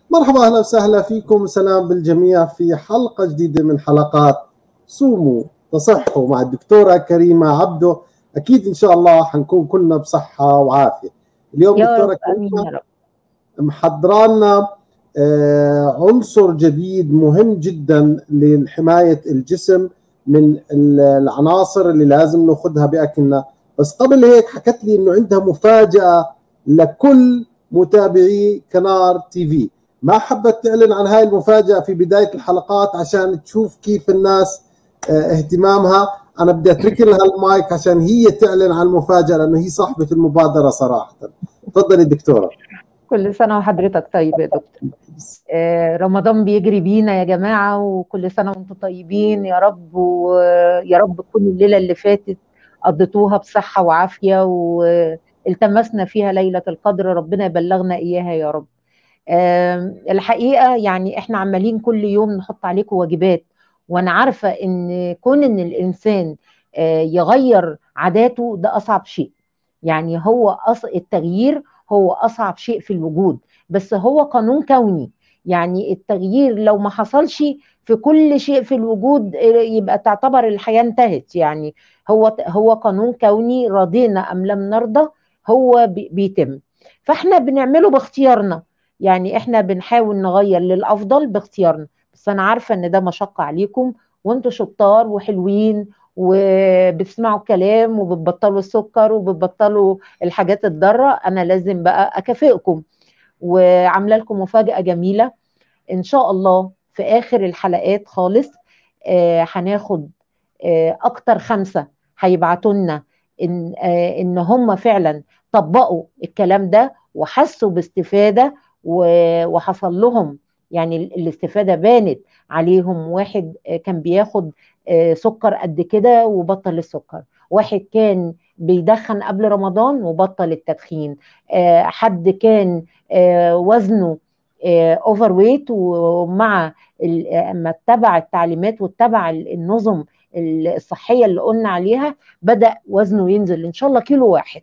مرحبا اهلا وسهلا فيكم سلام بالجميع في حلقه جديده من حلقات صوموا تصحوا مع الدكتوره كريمه عبده اكيد ان شاء الله حنكون كلنا بصحه وعافيه اليوم يا دكتوره كريمه محضرانا عنصر جديد مهم جدا لحمايه الجسم من العناصر اللي لازم ناخذها باكلنا بس قبل هيك حكت لي انه عندها مفاجاه لكل متابعي كنار تي في ما حبت تعلن عن هاي المفاجاه في بدايه الحلقات عشان تشوف كيف الناس اهتمامها انا بدي اترك لها المايك عشان هي تعلن عن المفاجاه لانه هي صاحبه المبادره صراحه تفضلي دكتوره كل سنه وحضرتك طيب يا دكتور آه رمضان بيجري بينا يا جماعه وكل سنه وانتم طيبين يا رب ويا رب كل الليله اللي فاتت قضيتوها بصحه وعافيه والتمسنا فيها ليله القدر ربنا يبلغنا اياها يا رب آه الحقيقه يعني احنا عمالين كل يوم نحط عليكم واجبات وانا عارفه ان كون ان الانسان آه يغير عاداته ده اصعب شيء يعني هو أص... التغيير هو اصعب شيء في الوجود بس هو قانون كوني يعني التغيير لو ما حصلش في كل شيء في الوجود يبقى تعتبر الحياه انتهت يعني هو هو قانون كوني رضينا ام لم نرضى هو بيتم فاحنا بنعمله باختيارنا يعني احنا بنحاول نغير للافضل باختيارنا بس انا عارفه ان ده مشقه عليكم وانتوا شطار وحلوين وبتسمعوا الكلام وبتبطلوا السكر وبتبطلوا الحاجات الضاره انا لازم بقى اكافئكم وعامله لكم مفاجاه جميله ان شاء الله في اخر الحلقات خالص آه هناخد آه اكتر خمسه هيبعتوا لنا ان آه ان هم فعلا طبقوا الكلام ده وحسوا باستفاده وحصل لهم يعني الاستفاده بانت عليهم واحد كان بياخد سكر قد كده وبطل السكر واحد كان بيدخن قبل رمضان وبطل التدخين حد كان وزنه اوفر ويت ومع اما اتبع التعليمات واتبع النظم الصحيه اللي قلنا عليها بدا وزنه ينزل ان شاء الله كيلو واحد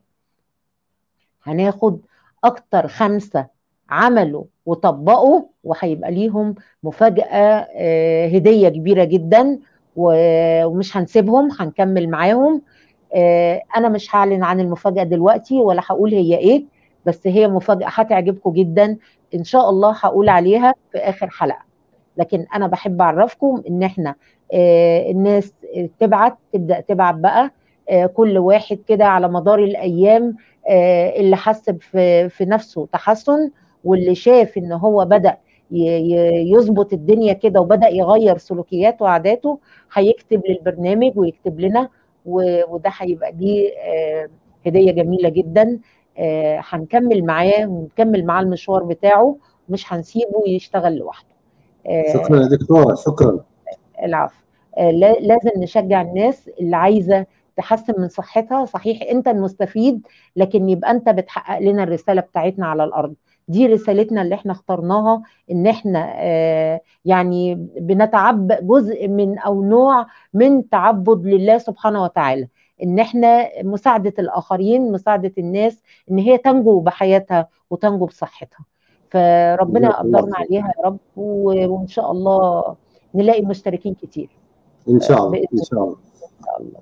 هناخد اكتر خمسه عملوا وطبقوا وهيبقى ليهم مفاجاه هديه كبيره جدا ومش هنسيبهم هنكمل معاهم انا مش هعلن عن المفاجاه دلوقتي ولا هقول هي ايه بس هي مفاجاه هتعجبكم جدا ان شاء الله هقول عليها في اخر حلقه لكن انا بحب اعرفكم ان احنا الناس تبعت تبدا تبعت بقى كل واحد كده على مدار الايام اللي حس في في نفسه تحسن واللي شاف ان هو بدا يظبط الدنيا كده وبدا يغير سلوكياته وعاداته هيكتب للبرنامج ويكتب لنا وده هيبقى دي هديه جميله جدا هنكمل معاه ونكمل معاه المشوار بتاعه مش هنسيبه يشتغل لوحده شكرا يا دكتوره شكرا العفو لازم نشجع الناس اللي عايزه تحسن من صحتها صحيح انت المستفيد لكن يبقى انت بتحقق لنا الرساله بتاعتنا على الارض دي رسالتنا اللي احنا اخترناها ان احنا آه يعني بنتعب جزء من او نوع من تعبد لله سبحانه وتعالى ان احنا مساعده الاخرين مساعده الناس ان هي تنجو بحياتها وتنجو بصحتها فربنا يقدرنا عليها يا رب وان شاء الله نلاقي مشتركين كتير ان شاء الله ان شاء الله ان شاء الله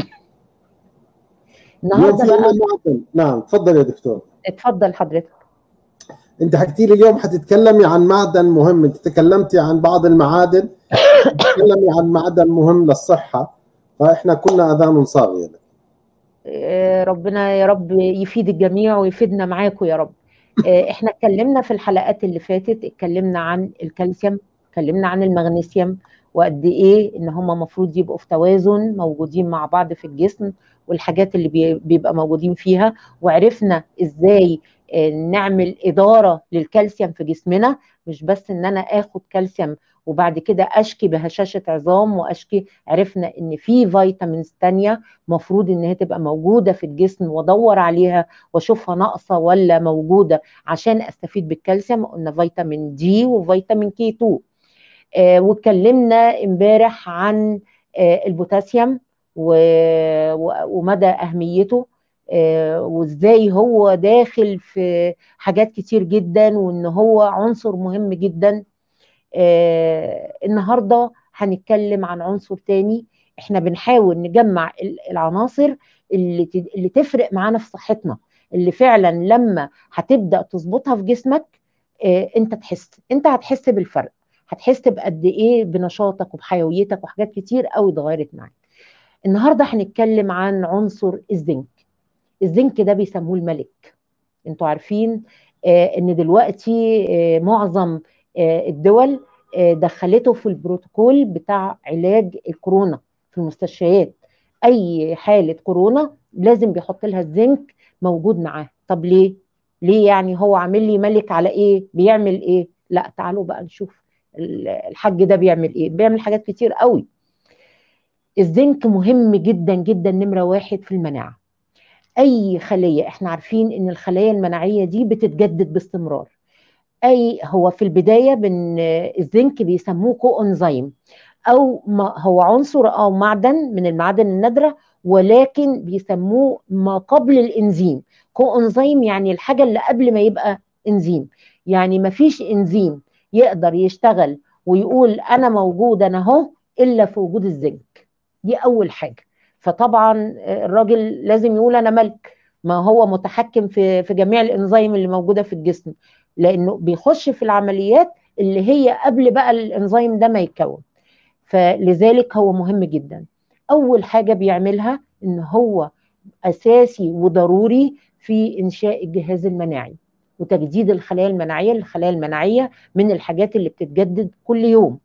النهارده بقى نعم تفضل يا دكتور اتفضل حضرتك انت حكيتي لي اليوم حتتكلمي عن معدن مهم انت تكلمتي عن بعض المعادن تكلمي عن معدن مهم للصحه فاحنا كنا اذان صاغيه ربنا يا رب يفيد الجميع ويفيدنا معاكم يا رب احنا اتكلمنا في الحلقات اللي فاتت اتكلمنا عن الكالسيوم اتكلمنا عن المغنيسيوم وقد ايه ان هم المفروض يبقوا في توازن موجودين مع بعض في الجسم والحاجات اللي بيبقى موجودين فيها وعرفنا ازاي نعمل اداره للكالسيوم في جسمنا مش بس ان انا اخد كالسيوم وبعد كده اشكي بهشاشه عظام واشكي عرفنا ان في فيتامينز تانية مفروض ان هي تبقى موجوده في الجسم وادور عليها واشوفها ناقصه ولا موجوده عشان استفيد بالكالسيوم قلنا فيتامين دي وفيتامين كي 2 آه واتكلمنا امبارح عن آه البوتاسيوم ومدى اهميته آه وازاي هو داخل في حاجات كتير جدا وان هو عنصر مهم جدا آه النهارده هنتكلم عن عنصر تاني احنا بنحاول نجمع العناصر اللي اللي تفرق معانا في صحتنا اللي فعلا لما هتبدا تظبطها في جسمك آه انت تحس انت هتحس بالفرق هتحس بقد ايه بنشاطك وبحيويتك وحاجات كتير قوي اتغيرت معاك النهارده هنتكلم عن عنصر الزنك الزنك ده بيسموه الملك انتوا عارفين آه ان دلوقتي آه معظم آه الدول آه دخلته في البروتوكول بتاع علاج الكورونا في المستشفيات اي حاله كورونا لازم بيحط لها الزنك موجود معاه طب ليه ليه يعني هو عامل لي ملك على ايه بيعمل ايه لا تعالوا بقى نشوف الحاج ده بيعمل ايه بيعمل حاجات كتير قوي الزنك مهم جدا جدا نمره واحد في المناعه اي خليه احنا عارفين ان الخلايا المناعيه دي بتتجدد باستمرار اي هو في البدايه بن الزنك بيسموه كو انزيم او ما هو عنصر او معدن من المعادن النادره ولكن بيسموه ما قبل الانزيم كو انزيم يعني الحاجه اللي قبل ما يبقى انزيم يعني ما فيش انزيم يقدر يشتغل ويقول انا موجود انا اهو الا في وجود الزنك دي اول حاجه فطبعا الراجل لازم يقول انا ملك ما هو متحكم في في جميع الانزيم اللي موجوده في الجسم لانه بيخش في العمليات اللي هي قبل بقى الانزيم ده ما يتكون فلذلك هو مهم جدا اول حاجه بيعملها ان هو اساسي وضروري في انشاء الجهاز المناعي وتجديد الخلايا المناعيه الخلايا المناعيه من الحاجات اللي بتتجدد كل يوم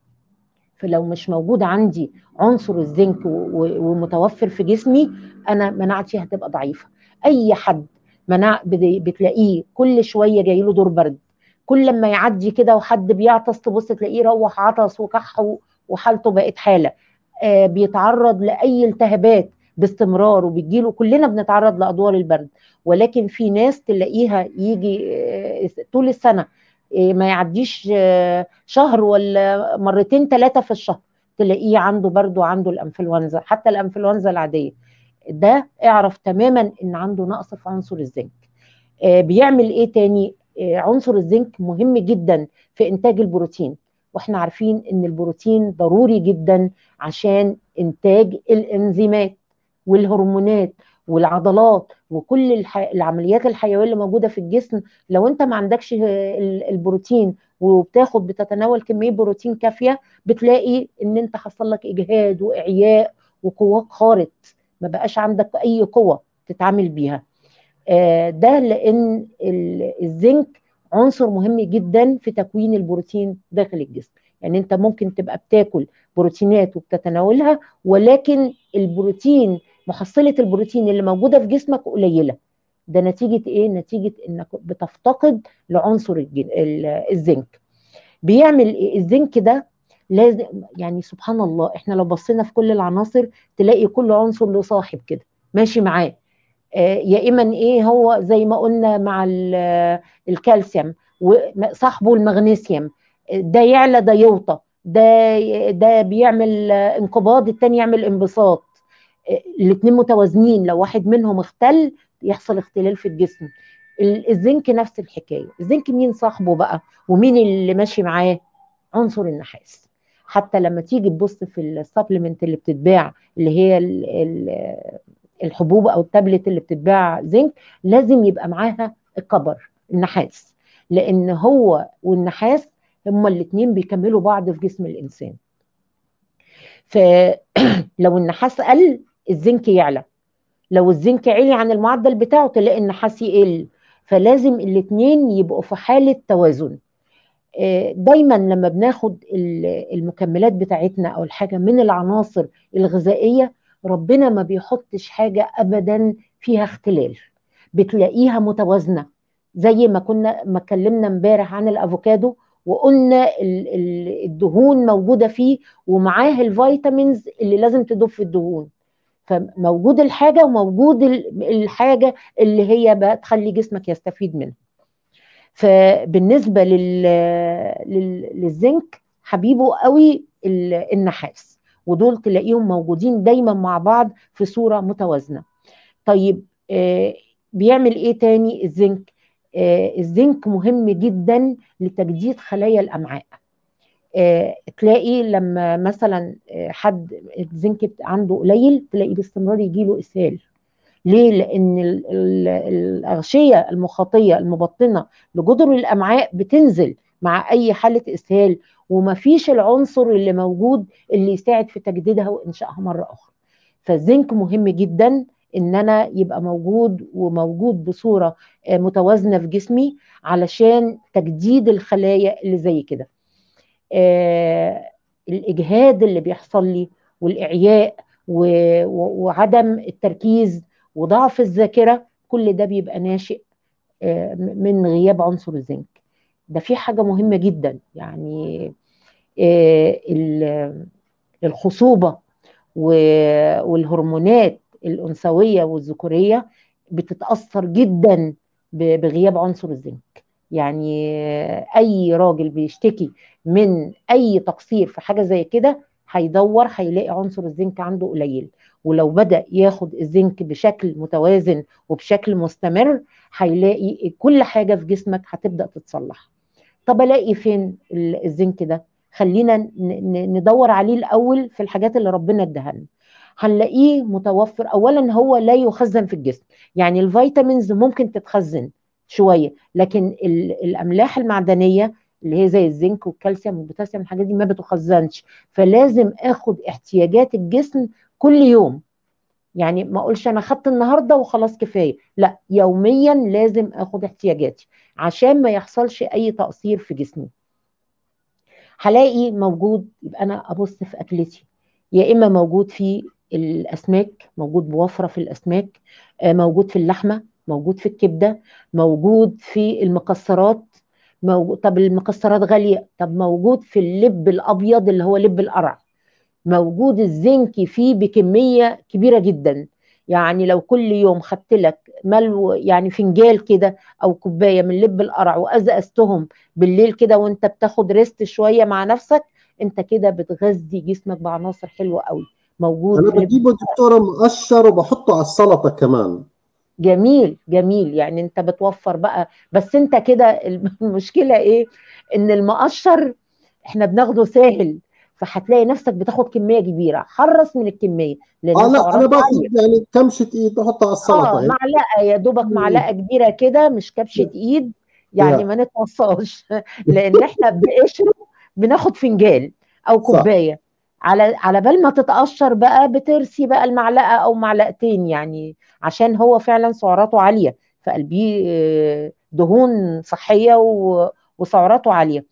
فلو مش موجود عندي عنصر الزنك ومتوفر في جسمي انا مناعتي هتبقى ضعيفه اي حد مناع بتلاقيه كل شويه جاي له دور برد كل لما يعدي كده وحد بيعطس تبص تلاقيه روح عطس وكح وحالته بقت حاله آه بيتعرض لاي التهابات باستمرار وبتجيله كلنا بنتعرض لادوار البرد ولكن في ناس تلاقيها يجي آه طول السنه آه ما يعديش شهر ولا مرتين ثلاثه في الشهر تلاقيه عنده برد وعنده الانفلونزا حتى الانفلونزا العاديه ده اعرف تماما ان عنده نقص في عنصر الزنك بيعمل ايه تاني عنصر الزنك مهم جدا في انتاج البروتين واحنا عارفين ان البروتين ضروري جدا عشان انتاج الانزيمات والهرمونات والعضلات وكل الح... العمليات الحيويه اللي موجوده في الجسم لو انت ما عندكش البروتين وبتاخد بتتناول كميه بروتين كافيه بتلاقي ان انت حصل لك اجهاد واعياء وقواك خارط ما بقاش عندك اي قوه تتعامل بيها آه ده لان الزنك عنصر مهم جدا في تكوين البروتين داخل الجسم يعني انت ممكن تبقى بتاكل بروتينات وبتتناولها ولكن البروتين محصله البروتين اللي موجوده في جسمك قليله ده نتيجه ايه نتيجه انك بتفتقد لعنصر الزنك بيعمل ايه الزنك ده لازم يعني سبحان الله احنا لو بصينا في كل العناصر تلاقي كل عنصر له صاحب كده ماشي معاه آه يا اما ايه هو زي ما قلنا مع الكالسيوم وصاحبه المغنيسيوم ده يعلى ده يوطى ده ده بيعمل انقباض التاني يعمل انبساط الاثنين متوازنين لو واحد منهم اختل يحصل اختلال في الجسم الزنك نفس الحكايه الزنك مين صاحبه بقى ومين اللي ماشي معاه عنصر النحاس حتى لما تيجي تبص في السبلمنت اللي بتتباع اللي هي ال ال الحبوب او التابلت اللي بتتباع زنك لازم يبقى معاها الكبر النحاس لان هو والنحاس هما الاثنين بيكملوا بعض في جسم الانسان فلو النحاس قل الزنك يعلى لو الزنك عالي عن المعدل بتاعه تلاقي النحاس يقل فلازم الاثنين يبقوا في حاله توازن دايما لما بناخد المكملات بتاعتنا او الحاجه من العناصر الغذائيه ربنا ما بيحطش حاجه ابدا فيها اختلال بتلاقيها متوازنه زي ما كنا ما اتكلمنا امبارح عن الافوكادو وقلنا الدهون موجوده فيه ومعاه الفيتامينز اللي لازم تدوب في الدهون فموجود الحاجه وموجود الحاجه اللي هي بقى تخلي جسمك يستفيد منها فبالنسبه لل... لل... للزنك حبيبه قوي النحاس ودول تلاقيهم موجودين دايما مع بعض في صوره متوازنه طيب آه، بيعمل ايه تاني الزنك آه، الزنك مهم جدا لتجديد خلايا الامعاء آه، تلاقي لما مثلا آه، حد الزنك بت- عنده قليل تلاقي باستمرار يجيله اسهال ليه؟ لأن ال- ال- الأغشية المخاطية المبطنة لجدر الأمعاء بتنزل مع أي حالة إسهال ومفيش العنصر اللي موجود اللي يساعد في تجديدها وإنشائها مرة أخرى فالزنك مهم جدا إن أنا يبقى موجود وموجود بصورة آه، متوازنة في جسمي علشان تجديد الخلايا اللي زي كده آه، الإجهاد اللي بيحصل لي والإعياء و- و- وعدم التركيز وضعف الذاكرة كل ده بيبقى ناشئ آه، من غياب عنصر الزنك ده في حاجة مهمة جدا يعني آه، ال- الخصوبة و- والهرمونات الأنثوية والذكورية بتتأثر جدا ب- بغياب عنصر الزنك يعني آه، أي راجل بيشتكي من أي تقصير في حاجة زي كده هيدور هيلاقي عنصر الزنك عنده قليل ولو بدأ ياخد الزنك بشكل متوازن وبشكل مستمر هيلاقي كل حاجة في جسمك هتبدأ تتصلح طب الاقي فين ال- الزنك ده خلينا ن- ن- ندور عليه الاول في الحاجات اللي ربنا اداها لنا هنلاقيه متوفر اولا هو لا يخزن في الجسم يعني الفيتامينز ممكن تتخزن شويه لكن ال- الاملاح المعدنيه اللي هي زي الزنك والكالسيوم والبوتاسيوم الحاجات دي ما بتخزنش فلازم اخد احتياجات الجسم كل يوم يعني ما اقولش انا خدت النهارده وخلاص كفايه لا يوميا لازم اخد احتياجاتي عشان ما يحصلش اي تقصير في جسمي هلاقي موجود يبقى انا ابص في اكلتي يا اما موجود في الاسماك موجود بوفره في الاسماك آه، موجود في اللحمه موجود في الكبده موجود في المكسرات موجود طب المكسرات غاليه طب موجود في اللب الابيض اللي هو لب القرع موجود الزنك فيه بكميه كبيره جدا يعني لو كل يوم خدت لك ملو يعني فنجال كده او كوبايه من لب القرع وازقزتهم بالليل كده وانت بتاخد ريست شويه مع نفسك انت كده بتغذي جسمك بعناصر حلوه قوي موجود انا في لب بجيبه دكتوره مقشر وبحطه على السلطه كمان جميل جميل يعني انت بتوفر بقى بس انت كده المشكله ايه ان المقشر احنا بناخده ساهل فهتلاقي نفسك بتاخد كميه كبيره حرص من الكميه لان اه لا انا سعراته باخذ عاليه يعني كمشه ايد بحطها على السلطه اه يعني معلقه يا دوبك مم. معلقه كبيره كده مش كبشه ايد يعني يا ما نتوصاش لان احنا بقشره بناخد فنجان او صح كوبايه على على بال ما تتقشر بقى بترسي بقى المعلقه او معلقتين يعني عشان هو فعلا سعراته عاليه فقلبيه آه، دهون صحيه و- وسعراته عاليه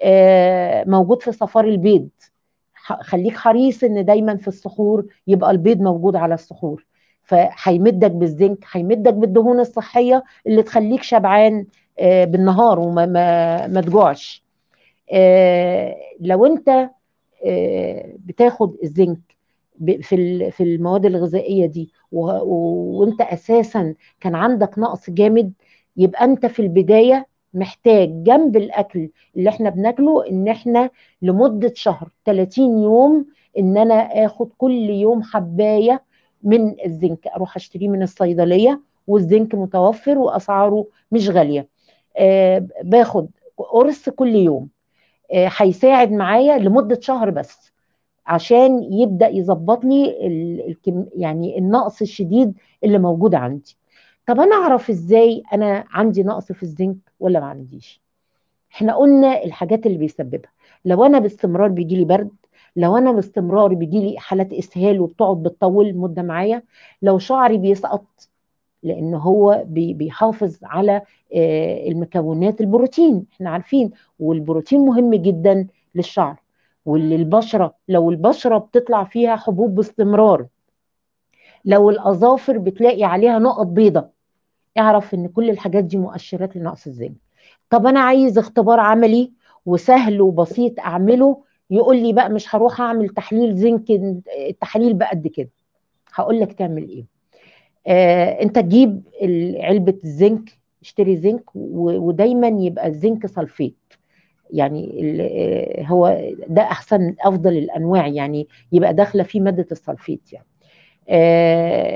آه، موجود في صفار البيض ح- خليك حريص ان دايما في السحور يبقى البيض موجود على السحور فهيمدك بالزنك هيمدك بالدهون الصحيه اللي تخليك شبعان آه، بالنهار وما ما, ما تجوعش آه، لو انت آه، بتاخد الزنك ب- في ال- في المواد الغذائيه دي و- و- وانت اساسا كان عندك نقص جامد يبقى انت في البدايه محتاج جنب الاكل اللي احنا بناكله ان احنا لمده شهر 30 يوم ان انا اخد كل يوم حبايه من الزنك اروح اشتريه من الصيدليه والزنك متوفر واسعاره مش غاليه آه، باخد قرص كل يوم آه، هيساعد معايا لمده شهر بس عشان يبدا يظبط لي ال- الكم يعني النقص الشديد اللي موجود عندي طب انا اعرف ازاي انا عندي نقص في الزنك ولا ما عنديش احنا قلنا الحاجات اللي بيسببها لو انا باستمرار بيجي لي برد لو انا باستمرار بيجي لي حالات اسهال وبتقعد بتطول مده معايا لو شعري بيسقط لان هو بي- بيحافظ على آه، المكونات البروتين احنا عارفين والبروتين مهم جدا للشعر وللبشره لو البشره بتطلع فيها حبوب باستمرار لو الاظافر بتلاقي عليها نقط بيضاء اعرف ان كل الحاجات دي مؤشرات لنقص الزنك طب انا عايز اختبار عملي وسهل وبسيط اعمله يقول لي بقى مش هروح اعمل تحليل زنك التحاليل بقد كده هقول لك تعمل ايه آه انت تجيب ال- علبه الزنك اشتري زنك و- ودايما يبقى الزنك سلفيت يعني ال- آه، هو ده احسن افضل الانواع يعني يبقى داخله فيه ماده السلفيت يعني آه،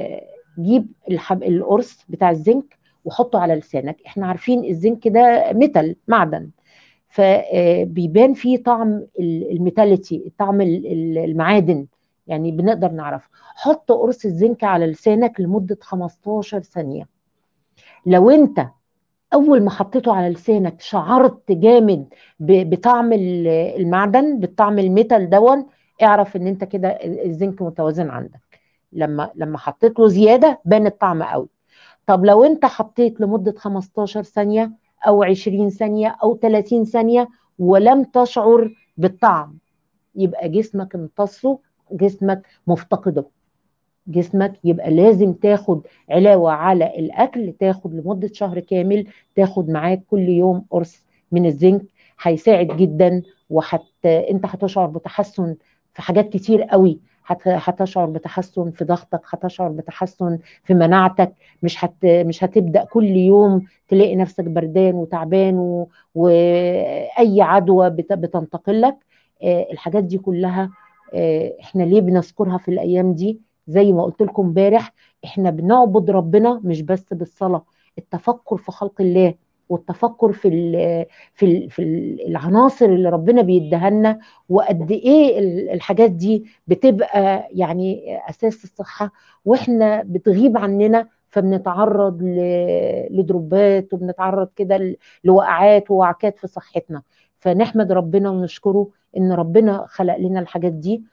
جيب الحب... القرص بتاع الزنك وحطه على لسانك احنا عارفين الزنك ده ميتال معدن فبيبان فيه طعم الميتاليتي طعم المعادن يعني بنقدر نعرفه حط قرص الزنك على لسانك لمدة 15 ثانية لو انت اول ما حطيته على لسانك شعرت جامد بطعم المعدن بطعم الميتال دون اعرف ان انت كده الزنك متوازن عندك لما لما حطيت له زياده بان الطعم قوي طب لو انت حطيت لمده 15 ثانيه او 20 ثانيه او 30 ثانيه ولم تشعر بالطعم يبقى جسمك امتصه جسمك مفتقده جسمك يبقى لازم تاخد علاوه على الاكل تاخد لمده شهر كامل تاخد معاك كل يوم قرص من الزنك هيساعد جدا وحتى انت هتشعر بتحسن في حاجات كتير قوي هتشعر بتحسن في ضغطك هتشعر بتحسن في مناعتك مش هت مش هتبدا كل يوم تلاقي نفسك بردان وتعبان و... واي عدوى بت... بتنتقل لك الحاجات دي كلها احنا ليه بنذكرها في الايام دي زي ما قلت لكم امبارح احنا بنعبد ربنا مش بس بالصلاه التفكر في خلق الله والتفكر في ال في ال في العناصر اللي ربنا بيديها لنا وقد ايه الحاجات دي بتبقى يعني اساس الصحه واحنا بتغيب عننا فبنتعرض لدروبات وبنتعرض كده لوقعات ووعكات في صحتنا فنحمد ربنا ونشكره ان ربنا خلق لنا الحاجات دي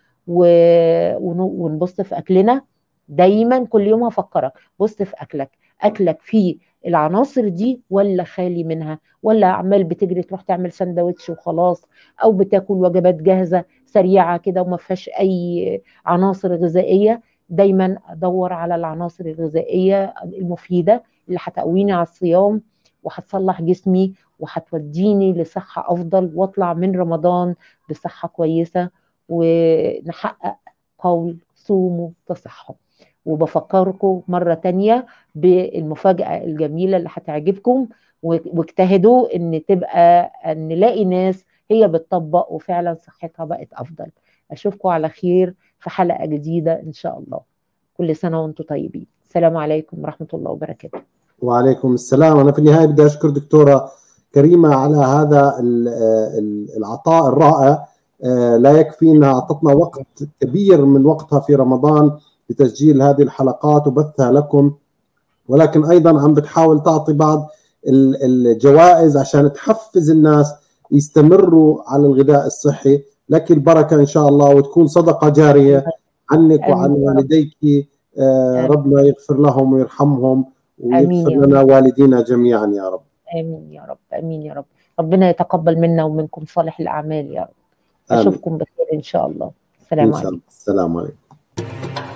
ونبص في اكلنا دايما كل يوم هفكرك بص في اكلك اكلك فيه العناصر دي ولا خالي منها ولا عمال بتجري تروح تعمل سندوتش وخلاص او بتاكل وجبات جاهزه سريعه كده وما فيهاش اي عناصر غذائيه دايما ادور على العناصر الغذائيه المفيده اللي هتقويني على الصيام وهتصلح جسمي وهتوديني لصحه افضل واطلع من رمضان بصحه كويسه ونحقق قول صوموا تصحوا وبفكركم مرة تانية بالمفاجأة الجميلة اللي هتعجبكم واجتهدوا ان تبقى ان نلاقي ناس هي بتطبق وفعلا صحتها بقت افضل اشوفكم على خير في حلقة جديدة ان شاء الله كل سنة وانتم طيبين السلام عليكم ورحمة الله وبركاته وعليكم السلام انا في النهاية بدي اشكر دكتورة كريمة على هذا العطاء الرائع لا يكفي انها اعطتنا وقت كبير من وقتها في رمضان لتسجيل هذه الحلقات وبثها لكم ولكن ايضا عم بتحاول تعطي بعض الجوائز عشان تحفز الناس يستمروا على الغذاء الصحي لك البركه ان شاء الله وتكون صدقه جاريه عنك وعن والديك ربنا يغفر لهم ويرحمهم ويغفر لنا والدينا جميعا يا رب امين يا رب امين يا رب ربنا يتقبل منا ومنكم صالح الاعمال يا رب اشوفكم بخير ان شاء الله السلام عليكم السلام عليكم